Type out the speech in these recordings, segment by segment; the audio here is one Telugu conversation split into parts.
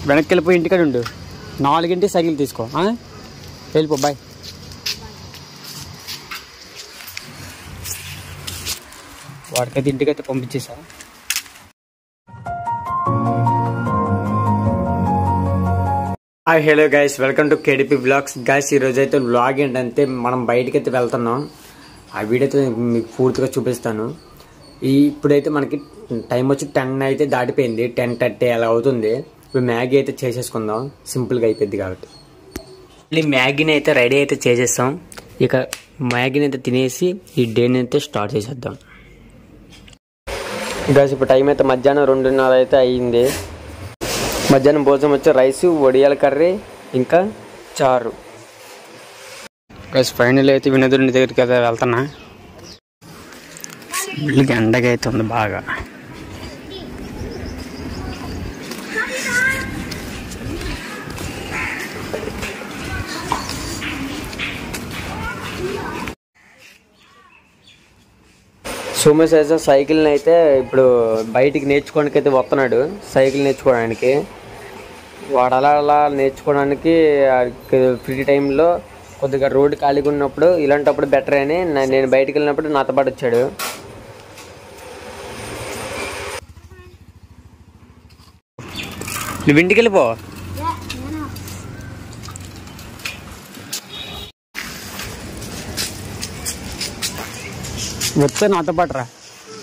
వెనక్కి వెళ్ళిపోయి ఇంటికాడ ఉండు నాలుగింటి సైకిల్ తీసుకో ఆ? వెళ్ళిపో బాయ్ వాడికైతే ఇంటికైతే పంపించేసా hi hello guys welcome to KDP blogs guys ఈరోజు అయితే బ్లాగ్ ఏంటంటే మనం బయటికి అయితే వెళ్తున్నాం ఆ వీడియో అయితే మీకు పూర్తిగా చూపిస్తాను ఈ ఇప్పుడైతే మనకి టైం వచ్చి టెన్ అయితే దాటిపోయింది టెన్ థర్టీ అలా అవుతుంది ఇప్పుడు మ్యాగీ అయితే చేసేసుకుందాం సింపుల్గా అయిపోయింది కాబట్టి మళ్ళీ మ్యాగీని అయితే రెడీ అయితే చేసేస్తాం ఇక మ్యాగీని అయితే తినేసి ఈ డేని అయితే స్టార్ట్ చేసేద్దాం గైస్ ఇప్పుడు టైం అయితే మధ్యాహ్నం రెండున్నర అయితే అయ్యింది మధ్యాహ్నం భోజనం వచ్చి రైస్ వడియాల కర్రీ ఇంకా చారు గైస్ ఫైనల్ అయితే వినోదుని దగ్గరికి అయితే వెళ్తున్నా వీళ్ళకి ఎండగా అయితే ఉంది బాగా సోమశేష సైకిల్ని అయితే ఇప్పుడు బయటికి నేర్చుకోవడానికి అయితే వస్తున్నాడు సైకిల్ నేర్చుకోవడానికి వాడు అలా అలా నేర్చుకోవడానికి ఫ్రీ టైంలో కొద్దిగా రోడ్డు ఖాళీగా ఉన్నప్పుడు ఇలాంటప్పుడు బెటర్ అని నా- నేను బయటికి వెళ్ళినప్పుడు నాతో పాటు వచ్చాడు నువ్వు ఇంటికి వెళ్ళిపో వస్తే నాతో పాటు రా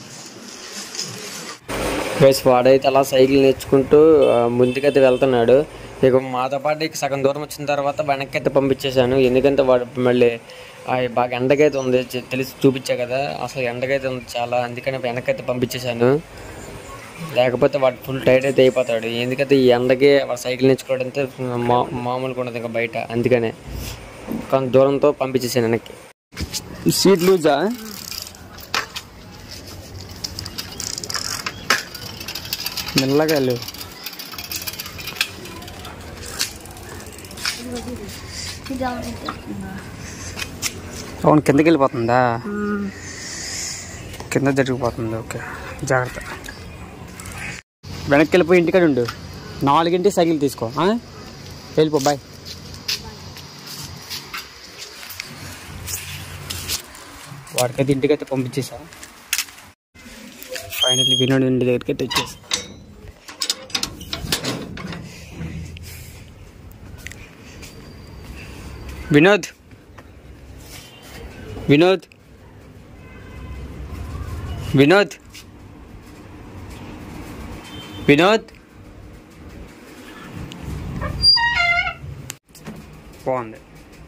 గైస్ వాడైతే అలా సైకిల్ నేర్చుకుంటూ ఆ, ముందుకైతే వెళ్తున్నాడు ఇక మాతో పాటు ఇక సగం దూరం వచ్చిన తర్వాత వెనక్కి అయితే పంపించేశాను ఎందుకంటే వాడు మళ్ళీ ఆ, బాగా ఎండకైతే ఉంది చె- తెలిసి చూపించా కదా అసలు ఎండకైతే ఉంది చాలా అందుకని వెనకైతే పంపించేశాను లేకపోతే వాడు ఫుల్ టైట్ అయితే అయిపోతాడు ఎందుకంటే ఈ ఎండకి వాడు సైకిల్ నేర్చుకోవడం అంటే మా మామూలుగా ఉండదు ఇంకా బయట అందుకనే కొంత దూరంతో పంపించేసాను వెనక్కి సీట్ లూజా మెల్లగా వెళ్ళు అవును కిందకి వెళ్ళిపోతుందా కింద జరిగిపోతుంది ఓకే జాగ్రత్త వెనక్కి వెళ్ళిపోయి ఇంటికాడ ఉండు నాలుగింటి సైకిల్ తీసుకో ఆ? వెళ్ళిపో బాయ్ వాడికైతే ఇంటికైతే పంపించేసా ఫైనల్లీ వినోడ్ ఇంటి దగ్గరికి అయితే వచ్చేసి వినోద్ వినోద్ వినోద్ వినోద్ బాగుంది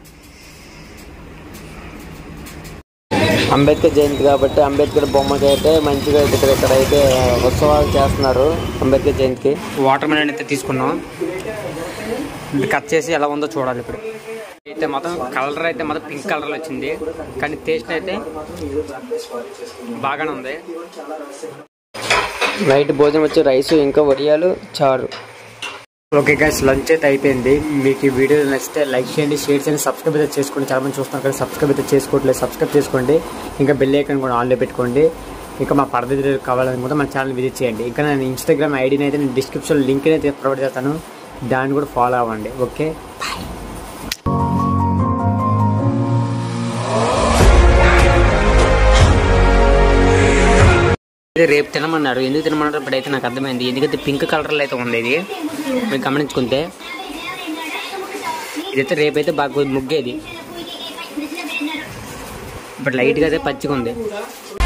అంబేద్కర్ జయంతి కాబట్టి అంబేద్కర్ బొమ్మకి అయితే మంచిగా ఇక్కడ ఇక్కడ అయితే ఉత్సవాలు చేస్తున్నారు అంబేద్కర్ జయంతికి వాటర్ మెలన్ అయితే తీసుకున్నాం ఇది కట్ చేసి ఎలా ఉందో చూడాలి ఇప్పుడు అయితే మొత్తం కలర్ అయితే మొత్తం పింక్ కలర్ వచ్చింది కానీ టేస్ట్ అయితే బాగానే ఉంది నైట్ భోజనం వచ్చి రైస్ ఇంకా వడియాలు చారు ఓకే గైస్ లంచ్ అయితే అయిపోయింది మీకు ఈ వీడియో నచ్చితే లైక్ చేయండి షేర్ చేయండి సబ్స్క్రైబ్ అయితే చేసుకోండి చాలా మంది చూస్తున్నారు కదా సబ్స్క్రైబ్ అయితే చేసుకోవట్లేదు సబ్స్క్రైబ్ చేసుకోండి ఇంకా బెల్ ఐకాన్ కూడా ఆన్లో పెట్టుకోండి ఇంకా మా పడద కావాలనుకుంటే మన ఛానల్ విజిట్ చేయండి ఇంకా నేను ఇన్స్టాగ్రామ్ ఐడిని అయితే నేను డిస్క్రిప్షన్ లింక్ అయితే ప్రొవైడ్ చేస్తాను దాన్ని కూడా ఫాలో అవ్వండి ఓకే ఇది రేపు తినమన్నారు ఎందుకు తినమన్నారు ఇప్పుడైతే నాకు అర్థమైంది ఎందుకంటే పింక్ కలర్లో అయితే ఉంది ఇది మీరు గమనించుకుంటే ఇదైతే రేపైతే బాగా ముగ్గేది ఇప్పుడు లైట్గా అయితే పచ్చిగా ఉంది